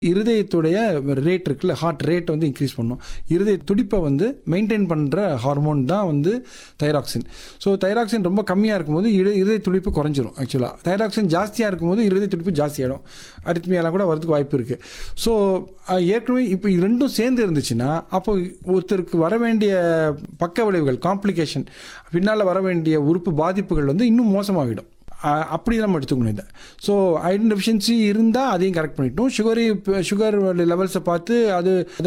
இருதயத்துடைய rate இருக்குல்ல heart rate வந்து increase பண்ணும் இருதய துடிப்பை வந்து மெயின்டைன் பண்ணுற ஹார்மோன் தான் வந்து தைராக்சின் ஸோ தைராக்சின் ரொம்ப கம்மியாக இருக்கும்போது இரு இருதய துடிப்பு குறைஞ்சிரும் ஆக்சுவலாக தைராக்சின் ஜாஸ்தியாக இருக்கும்போது இருதய துடிப்பு ஜாஸ்தியாகிடும் அரித்மியாலாம் கூட வரதுக்கு வாய்ப்பு இருக்குது ஸோ ஏற்கனவே இப்போ இது ரெண்டும் சேர்ந்து இருந்துச்சுன்னா அப்போ ஒருத்தருக்கு வர வேண்டிய பக்க விளைவுகள் காம்ப்ளிகேஷன் பின்னால் வர வேண்டிய உறுப்பு பாதிப்புகள் வந்து இன்னும் மோசமாகிடும் அஹ் அப்படி நம்ம எடுத்துக்கணும் இதை ஸோ ஐரன் டெஃபிஷியன்சி இருந்தால் அதையும் கரெக்ட் பண்ணிட்டோம் சுகரி சுகர் லெவல்ஸை பார்த்து அது